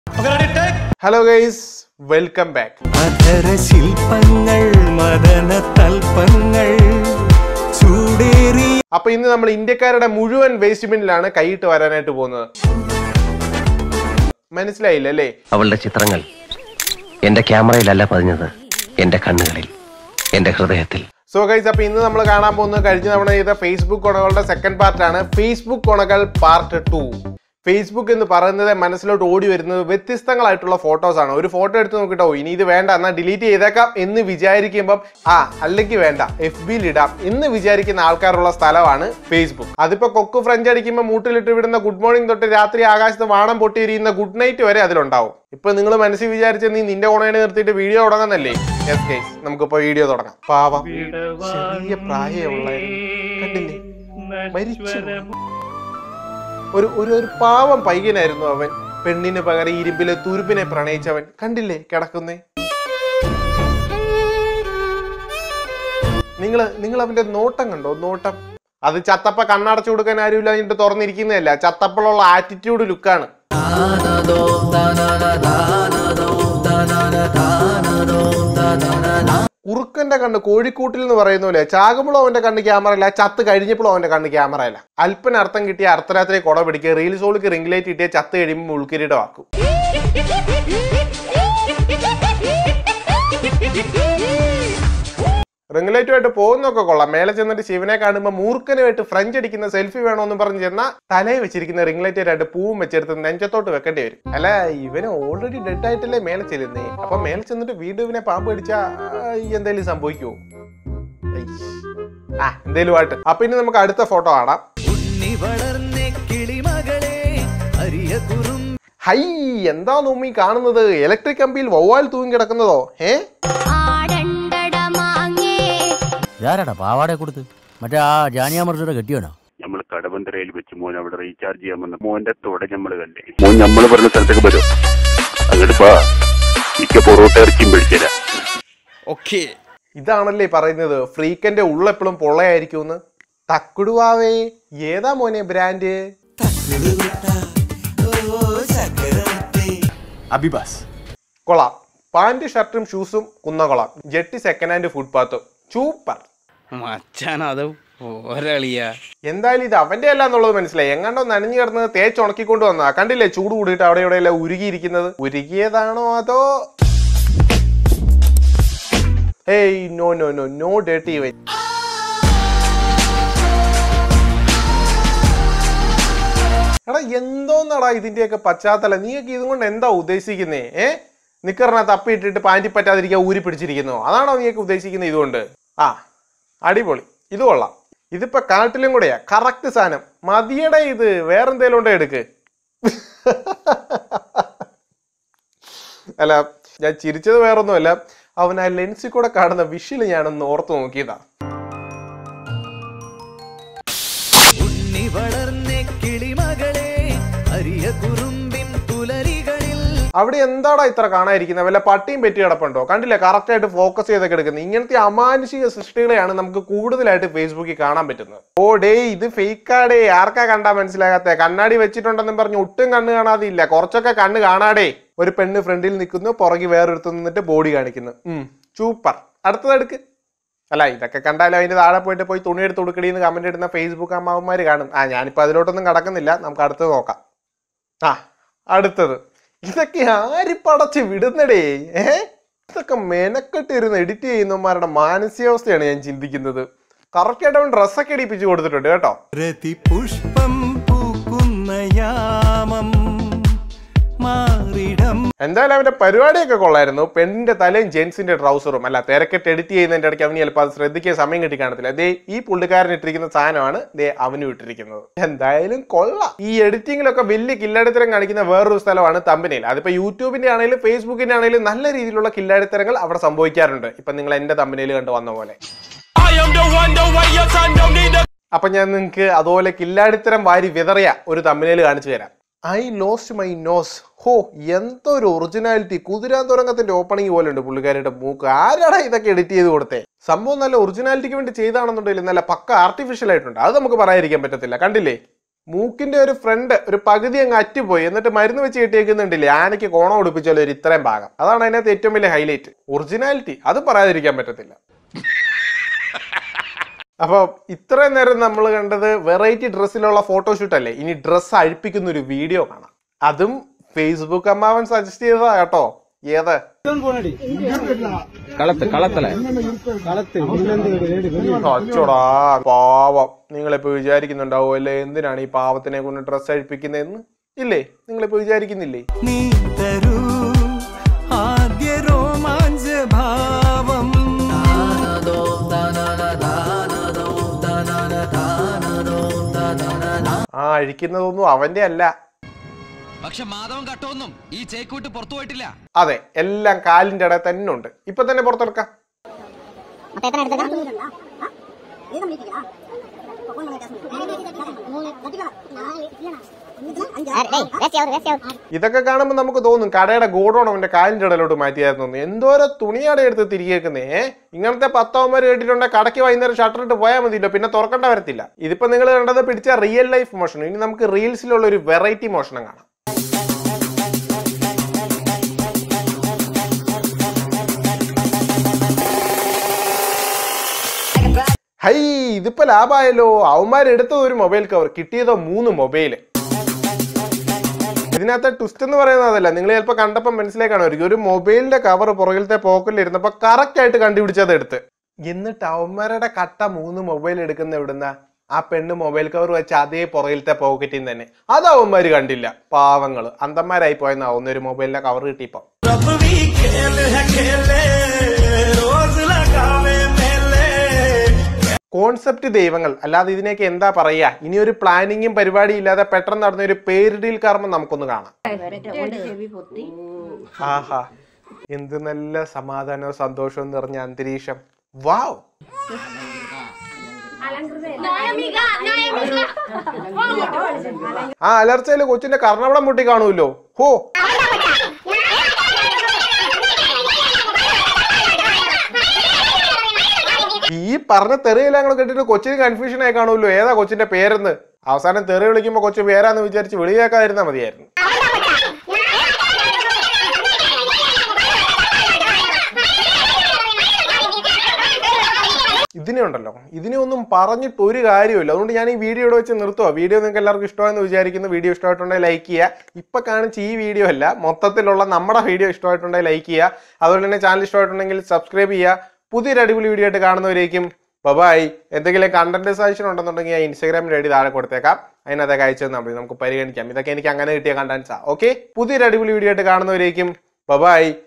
Hello guys welcome back അധര ശില്പങ്ങൾ മദന തൽപ്പങ്ങൾ ചൂടേറി അപ്പൊ ഇന്ന് നമ്മൾ ഇന്ത്യക്കാരുടെ മുഴുവൻ വേസ്റ്റ് ബിന്നിലാണ് കൈയിട്ട് വരാനായിട്ട് പോകുന്നത് മനസ്സിലായില്ല അല്ലേ അവളുടെ ചിത്രങ്ങൾ എന്റെ ക്യാമറയിലല്ല പതിഞ്ഞത് എന്റെ കണ്ണുകളിൽ എന്റെ ഹൃദയത്തിൽ സോ ഗൈസ് അപ്പൊ ഇന്ന് നമ്മൾ കാണാൻ പോകുന്നത് കഴിഞ്ഞ തവണ ചെയ്ത ഫേസ്ബുക്ക് കൊണകളുടെ സെക്കൻഡ് പാർട്ടാണ് ഫേസ്ബുക്ക് കൊണകൾ പാർട്ട് ടു ഫേസ്ബുക്ക് എന്ന് പറയുന്നത് മനസ്സിലോട്ട് ഓടി വരുന്നത് വ്യത്യസ്തങ്ങളായിട്ടുള്ള ഫോട്ടോസ് ആണ് ഒരു ഫോട്ടോ എടുത്ത് നോക്കിട്ടോ ഇനി ഇത് വേണ്ട എന്നാൽ ഡിലീറ്റ് ചെയ്തേക്കാം എന്ന് വിചാരിക്കുമ്പം ആ അല്ലെങ്കിൽ വേണ്ട എഫ് ബിയിൽ ഇടാം എന്ന് വിചാരിക്കുന്ന ആൾക്കാരുള്ള സ്ഥലമാണ് ഫേസ്ബുക്ക് അതിപ്പോ കൊക്ക് ഫ്രഞ്ച് അടിക്കുമ്പോൾ മൂട്ടിലിട്ട് വിടുന്ന ഗുഡ് മോർണിംഗ് തൊട്ട് രാത്രി ആകാശത്ത് വാണം പൊട്ടിയിരിക്കുന്ന ഗുഡ് നൈറ്റ് വരെ അതിലുണ്ടാവും ഇപ്പൊ നിങ്ങൾ മനസ്സിൽ വിചാരിച്ച നീ നിന്റെ ഓണേനെ നിർത്തിയിട്ട് വീഡിയോ തുടങ്ങുന്നല്ലേ യെസ് ഗൈസ് നമുക്കിപ്പോ വീഡിയോ തുടങ്ങാം പാവം ചെറിയ പ്രായമുള്ള കണ്ടില്ലേ മരിച്ചു ഒരു ഒരു ഒരു പാവം പയ്യനായിരുന്നു അവൻ പെണ്ണിന് പകരം ഇരുമ്പിലെ തുരുപ്പിനെ പ്രണയിച്ചവൻ കണ്ടില്ലേ കിടക്കുന്നേ നിങ്ങൾ നിങ്ങൾ അവന്റെ നോട്ടം കണ്ടോ നോട്ടം അത് ചത്തപ്പ കണ്ണടച്ചു കൊടുക്കാൻ ആരുമില്ല അതിന്റെ തുറന്നിരിക്കുന്നതല്ല ചത്തപ്പളുള്ള ആറ്റിറ്റ്യൂഡ് ലുക്കാണ് കുറുക്കന്റെ കണ്ണ് കോഴിക്കൂട്ടിൽ എന്ന് പറയുന്ന പോലെ ചാകുമ്പോഴും അവന്റെ കണ്ണ് ക്യാമറ ഇല്ല ചത്ത് കഴിഞ്ഞപ്പോഴും അവന്റെ കണ്ണ് ക്യാമറ ഇല്ല അല്പന അർത്ഥം കിട്ടിയ അർദ്ധരാത്രി കുട പിടിക്കുക റീൽസ് ഓൾക്ക് റിംഗ് ലൈറ്റ് കിട്ടിയ ചത്ത് കഴിയുമ്പോൾ ഉൾക്കിരീടമാക്കും റിംഗ് ലൈറ്റുമായിട്ട് പോകുന്നൊക്കെ കൊള്ളാം മേലെ ചെന്നിട്ട് ശിവനെ കാണുമ്പോൾ മൂർഖനുമായിട്ട് ഫ്രഞ്ച് അടിക്കുന്ന സെൽഫി വേണമെന്ന് പറഞ്ഞ് ചെന്നാൽ തലയിൽ വെച്ചിരിക്കുന്ന റിംഗ് ലൈറ്റ് രണ്ട് പൂവും വെച്ചെടുത്ത് നെഞ്ചത്തോട്ട് വെക്കേണ്ടി വരും അല്ല ഇവന് ഓൾറെഡി ഡെഡ് ആയിട്ടല്ലേ മേലെ ചെല്ലുന്നേ അപ്പൊ മേലെ ചെന്നിട്ട് വീണ്ടും ഇവനെ പാമ്പ് അടിച്ചാ എന്തെങ്കിലും സംഭവിക്കുമോ ആ എന്തേലും ആയിട്ട് അപ്പൊ ഇനി നമുക്ക് അടുത്ത ഫോട്ടോ കാണാം ഉണ്ണി വളർന്ന കിളിമകളെ അരിയ കുറും ഹൈ എന്താ നോമ്മി കാണുന്നത് ഇലക്ട്രിക് കമ്പിയിൽ വവ്വാൽ തൂങ്ങി കിടക്കുന്നതോ ഏ ആടണ്ടട മാങ്ങേ ഇതാരാടാ പാവാടെ കൊടുത്ത് മറ്റേ ആ ജാനിയാമർജയുടെ കെട്ടിയാണോ നമ്മൾ കടവന്തരയിൽ വെച്ച് മോൻ അവിടെ റീചാർജ് ചെയ്യാൻ വന്ന മോന്റെ തോടെ നമ്മൾ കണ്ടേ മോൻ നമ്മൾ പറഞ്ഞ സ്ഥലത്തേക്ക് വരും അങ്ങോട്ട് പാ മിക്ക പൊറോട്ട ഇറച്ചിയും പിടിച്ചരാ ഇതാണല്ലേ പറയുന്നത് ഫ്രീക്കന്റെ ഉള്ളെപ്പോഴും പൊള്ളയായിരിക്കുമെന്ന് തക്കുടുവാവേ ഏതാ മോനെ ബ്രാൻഡ് അബിബാസ് കൊള്ളാം പാന്റ് ഷർട്ടും ഷൂസും കുന്നകൊള്ളാം ജെട്ടി സെക്കൻഡ് ഹാൻഡ് ഫുട്പാത്തും സൂപ്പർ മച്ചാൻ അത് പോരളിയ എന്തായാലും ഇത് അവന്റെ അല്ല എന്നുള്ളത് മനസ്സിലായി എങ്ങാണ്ടോ നനഞ്ഞു കിടന്നത് തേച്ച് ഉണക്കിക്കൊണ്ട് വന്നതാ കണ്ടില്ലേ ചൂട് കൂടിയിട്ട് അവിടെ ഇവിടെ എല്ലാം ഉരുകിയിരിക്കുന്നത് ഉരുകിയതാണോ അതോ ഏയ് നോ നോ നോ നോ ഡേട്ടി ഇവൻ എടാ എന്തോന്നടാ ഇതിന്റെയൊക്കെ പശ്ചാത്തലം നീയൊക്കെ ഇതും കൊണ്ട് എന്താ ഉദ്ദേശിക്കുന്നേ ഏ നിക്കറിനെ തപ്പിയിട്ടിട്ട് പാൻറ്റി പറ്റാതിരിക്കാൻ ഊരി പിടിച്ചിരിക്കുന്നു അതാണോ നീയൊക്കെ ഉദ്ദേശിക്കുന്നത് ഇതുകൊണ്ട് ആ അടിപൊളി ഇത് കൊള്ളാം ഇതിപ്പോ കാട്ടിലും കൂടെയാ കറക്റ്റ് സാധനം മതിയട ഇത് വേറെന്തേലും ഉണ്ടോ എടുക്ക് അല്ല ഞാൻ ചിരിച്ചത് വേറൊന്നുമല്ല അവൻ ആ ലെൻസിൽ കൂടെ കാണുന്ന വിഷിൽ ഞാനൊന്ന് ഓർത്തു നോക്കിയതാ ഉണ്ണി വളർന്ന കിളിമകളെ അരിയ കുറുമ്പിൻ പുലരികളിൽ അവിടെ എന്താടാ ഇത്ര കാണാതിരിക്കുന്നത് വല്ല പട്ടിയും പെറ്റി കിടപ്പുണ്ടോ കണ്ടില്ലേ കറക്റ്റ് ആയിട്ട് ഫോക്കസ് ചെയ്തൊക്കെ എടുക്കുന്നത് ഇങ്ങനത്തെ അമാനുഷിക സൃഷ്ടികളെയാണ് നമുക്ക് കൂടുതലായിട്ട് ഫേസ്ബുക്കിൽ കാണാൻ പറ്റുന്നത് ഓ ഡേ ഇത് ഫേക്കാടേ ആർക്കാ കണ്ടാ മനസ്സിലാകാത്ത കണ്ണാടി വെച്ചിട്ടുണ്ടെന്നും പറഞ്ഞ് ഒട്ടും കണ്ണ് കാണാതെ ഇല്ല കുറച്ചൊക്കെ കണ്ണ് കാണാടേ ഒരു പെണ്ണ് ഫ്രണ്ടിൽ നിൽക്കുന്നു പുറകെ വേറൊരുത്ത് നിന്നിട്ട് ബോഡി കാണിക്കുന്നു ഉം സൂപ്പർ അടുത്തതെടുക്ക് അല്ല ഇതൊക്കെ കണ്ടാലും അതിന്റെ താഴെ പോയിട്ട് പോയി തുണി എടുത്ത് കൊടുക്കടിയെന്ന് കമന്റ് ഇടുന്ന ഫേസ്ബുക്ക് അമ്മാവന്മാര് കാണും ആ ഞാനിപ്പോ അതിലോട്ടൊന്നും കടക്കുന്നില്ല നമുക്ക് അടുത്തത് നോക്കാം ആ അടുത്തത് ഇതൊക്കെ ആര് പടച്ച് വിടുന്നടേ ഏ ഇതൊക്കെ മെനക്കെട്ടിരുന്ന് എഡിറ്റ് ചെയ്യുന്നവന്മാരുടെ മാനസികാവസ്ഥയാണ് ഞാൻ ചിന്തിക്കുന്നത് കറക്റ്റ് ആയിട്ട് അവൻ ഡ്രസ്സൊക്കെ ഇടിപ്പിച്ച് കൊടുത്തിട്ടുണ്ട് കേട്ടോ രതി പുഷ്പം പൂക്കുന്ന യാമം മാറിടം എന്തായാലും അവന്റെ പരിപാടിയൊക്കെ കൊള്ളായിരുന്നു പെണ്ണിന്റെ തലയും ജെൻസിന്റെ ട്രൗസറും അല്ല തിരക്കിട്ട് എഡിറ്റ് ചെയ്യുന്നതിന്റെ ഇടയ്ക്ക് അവന് ചിലപ്പോൾ അത് ശ്രദ്ധിക്കാൻ സമയം കിട്ടി കാണത്തില്ല ദേ ഈ പുള്ളിക്കാരൻ ഇട്ടിരിക്കുന്ന സാധനമാണ് ദേ അവനും ഇട്ടിരിക്കുന്നത് എന്തായാലും കൊള്ളാം ഈ എഡിറ്റിങ്ങിലൊക്കെ വലിയ കില്ലാടിത്തരം കാണിക്കുന്ന വേറൊരു സ്ഥലമാണ് തമ്പനിയിൽ അതിപ്പോ യൂട്യൂബിന്റെ ആണെങ്കിലും ഫേസ്ബുക്കിന്റെ ആണെങ്കിലും നല്ല രീതിയിലുള്ള കില്ലാടിത്തരങ്ങൾ അവിടെ സംഭവിക്കാറുണ്ട് ഇപ്പൊ നിങ്ങൾ എന്റെ തമ്പനിയിൽ കണ്ടു വന്ന പോലെ അപ്പൊ ഞാൻ നിങ്ങൾക്ക് അതുപോലെ കില്ലാടിത്തരം വാരി വിതറിയ ഒരു തമ്പനയിൽ കാണിച്ചു തരാം ഐ ലോസ്റ്റ് മൈ നോസ് ഹോ എന്തൊരു ഒറിജിനാലിറ്റി കുതിരാന്തുരങ്കത്തിന്റെ ഓപ്പണിംഗ് പോലെ ഉണ്ട് പുള്ളിക്കാരുടെ മൂക്ക് ആരാടാ ഇതൊക്കെ എഡിറ്റ് ചെയ്ത് കൊടുത്തേ സംഭവം നല്ല ഒറിജിനാലിറ്റിക്ക് വേണ്ടി ചെയ്താണെന്നുണ്ടെങ്കിൽ നല്ല പക്ക ആർട്ടിഫിഷ്യൽ ആയിട്ടുണ്ട് അത് നമുക്ക് പറയാതിരിക്കാൻ പറ്റത്തില്ല കണ്ടില്ലേ മൂക്കിന്റെ ഒരു ഫ്രണ്ട് ഒരു പകുതി അങ്ങ് അറ്റുപോയി എന്നിട്ട് മരുന്ന് വെച്ച് കെട്ടിയേക്കുന്നുണ്ടില്ലേ ആനയ്ക്ക് കോണം ഉടുപ്പിച്ചാലും ഒരു ഇത്രയും ഭാഗം അതാണ് അതിനകത്ത് ഏറ്റവും വലിയ ഹൈലൈറ്റ് ഒറിജിനാലിറ്റി അത് പറയാതിരിക്കാൻ പറ്റത്തില്ല അപ്പോൾ ഇത്രയും നേരം നമ്മൾ കണ്ടത് വെറൈറ്റി ഡ്രസ്സിലുള്ള ഫോട്ടോഷൂട്ട് അല്ലേ ഇനി ഡ്രസ്സ് അഴിപ്പിക്കുന്ന ഒരു വീഡിയോ കാണാം അതും ഫേസ്ബുക്ക് അമ്മാവൻ സജസ്റ്റ് ചെയ്തതാ കേട്ടോ ഏത് അച്ചോടാ പാവം നിങ്ങളിപ്പോ വിചാരിക്കുന്നുണ്ടാവും അല്ലേ എന്തിനാണ് ഈ പാവത്തിനെ കൊണ്ട് ഡ്രസ്സ് അഴിപ്പിക്കുന്നതെന്ന് ഇല്ലേ നിങ്ങളിപ്പോ വിചാരിക്കുന്നില്ലേ നീ തരൂ ആദ്യ രോമാഞ്ച ഭാവം ആ അഴിക്കുന്നതൊന്നും അവന്റെ അല്ല പക്ഷെ മാധവൻ കട്ടൊന്നും ഈ ചേക്കൂട്ട് പുറത്തു പോയിട്ടില്ല അതെ എല്ലാം കാലിന്റെ ഇടയിൽ തന്നെ ഉണ്ട് ഇപ്പൊ തന്നെ പുറത്തെടുക്കാം ഇതൊക്കെ കാണുമ്പോൾ നമുക്ക് തോന്നും കടയുടെ ഗോഡൗൺ അവന്റെ കാലിന്റെ ഇടയിലോട്ട് മാറ്റിയായിരുന്നു എന്ന്. എന്തോരോ തുണിയാടെ എടുത്ത് തിരികേക്കുന്നേ ഇങ്ങനത്തെ പത്താവന്മാർ കേട്ടിട്ടുണ്ടെങ്കിൽ കടയ്ക്ക് വൈകുന്നേരം ഷട്ടർ ഇട്ട് പോയാൽ മതിയല്ലോ പിന്നെ തുറക്കേണ്ട വരത്തില്ല ഇതിപ്പോ നിങ്ങൾ കണ്ടത് പിടിച്ച റിയൽ ലൈഫ് മോഷണം ഇനി നമുക്ക് റീൽസിലുള്ള ഒരു വെറൈറ്റി മോഷണം കാണാം ഹൈ ഇതിപ്പോ ലാഭമായല്ലോ അവന്മാർ എടുത്തത് ഒരു മൊബൈൽ കവർ കിട്ടിയതോ മൂന്ന് മൊബൈൽ ഇതിനകത്ത് ട്വിസ്റ്റ് എന്ന് പറയുന്നത് അതല്ല നിങ്ങൾ ചിലപ്പോൾ കണ്ടപ്പോൾ മനസ്സിലാക്കാണായിരിക്കും ഒരു മൊബൈലിന്റെ കവർ പുറകിലത്തെ പോക്കറ്റിൽ ഇരുന്നപ്പോൾ കറക്റ്റ് ആയിട്ട് കണ്ടുപിടിച്ചത് എടുത്ത് എന്നിട്ട് അവന്മാരുടെ കട്ട മൂന്ന് മൊബൈൽ എടുക്കുന്ന എവിടുന്ന ആ പെണ്ണ് മൊബൈൽ കവർ വെച്ച് അതേ പുറകിലത്തെ പോക്കറ്റിൽ നിന്ന് തന്നെ അത് അവന്മാര് കണ്ടില്ല പാവങ്ങള് അന്തന്മാരായി പോയെന്നാവുന്ന ഒരു മൊബൈലിന്റെ കവർ കിട്ടിയപ്പോ रब भी खेल है खेले रोज लगावे मेले കോൺസെപ്റ്റ് ദൈവങ്ങൾ അല്ലാതെ ഇതിനെയൊക്കെ എന്താ പറയാ ഇനി ഒരു പ്ലാനിങ്ങും പരിപാടിയും ഇല്ലാതെ പെട്ടെന്ന് നടന്ന ഒരു പേരിടിയിൽ കർമ്മം നമുക്കൊന്ന് കാണാം ആഹാ എന്ത് നല്ല സമാധാനവും സന്തോഷവും നിറഞ്ഞ അന്തരീക്ഷം വാവ് ആ അലർച്ചയില് കൊച്ചിന്റെ കർണവടം പൊട്ടി കാണുമല്ലോ ഹോ ഈ പറഞ്ഞ തെറിയെല്ലാം കൂടെ കേട്ടിട്ട് കൊച്ചിന് കൺഫ്യൂഷൻ ആയി കാണുമല്ലോ ഏതാ കൊച്ചിന്റെ പേരെന്ന് അവസാനം തെറി വിളിക്കുമ്പോ കൊച്ചു പേരാന്ന് വിചാരിച്ച് വിളിയേക്കാതിരുന്നാ മതിയായിരുന്നു ഇതിനെ ഉണ്ടല്ലോ ഇതിനെ ഒന്നും പറഞ്ഞിട്ട് ഒരു കാര്യമില്ല അതുകൊണ്ട് ഞാൻ ഈ വീഡിയോ ഇവിടെ വെച്ച് നിർത്തുക വീഡിയോ നിങ്ങൾക്ക് എല്ലാവർക്കും ഇഷ്ടമായെന്ന് വിചാരിക്കുന്നു വീഡിയോ ഇഷ്ടമായിട്ടുണ്ടെങ്കിൽ ലൈക്ക് ചെയ്യുക ഇപ്പൊ കാണിച്ച ഈ വീഡിയോ അല്ല മൊത്തത്തിലുള്ള നമ്മുടെ വീഡിയോ ഇഷ്ടമായിട്ടുണ്ടെങ്കിൽ ലൈക്ക് ചെയ്യുക അതുപോലെ തന്നെ ചാനൽ ഇഷ്ടമായിട്ടുണ്ടെങ്കിൽ സബ്സ്ക്രൈബ് ചെയ്യുക പുതിയൊരു അടിപൊളി വീഡിയോ ആയിട്ട് കാണുന്നവരേക്കും ബബായ് എന്തെങ്കിലും കണ്ടന്റ് സജഷൻ ഉണ്ടെന്നുണ്ടെങ്കിൽ ഞാൻ ഇൻസ്റ്റാഗ്രാമിൽ ഐഡി താഴെ കൊടുത്തേക്കാം അതിനകത്തേക്ക് അയച്ചു തന്നാൽ മതി നമുക്ക് പരിഗണിക്കാം ഇതൊക്കെ എനിക്ക് അങ്ങനെ കിട്ടിയ കണ്ടന്റ്സാ ഓക്കെ പുതിയൊരു അടിപൊളി വീഡിയോ ആയിട്ട് കാണുന്നവരേക്കും ബബായ്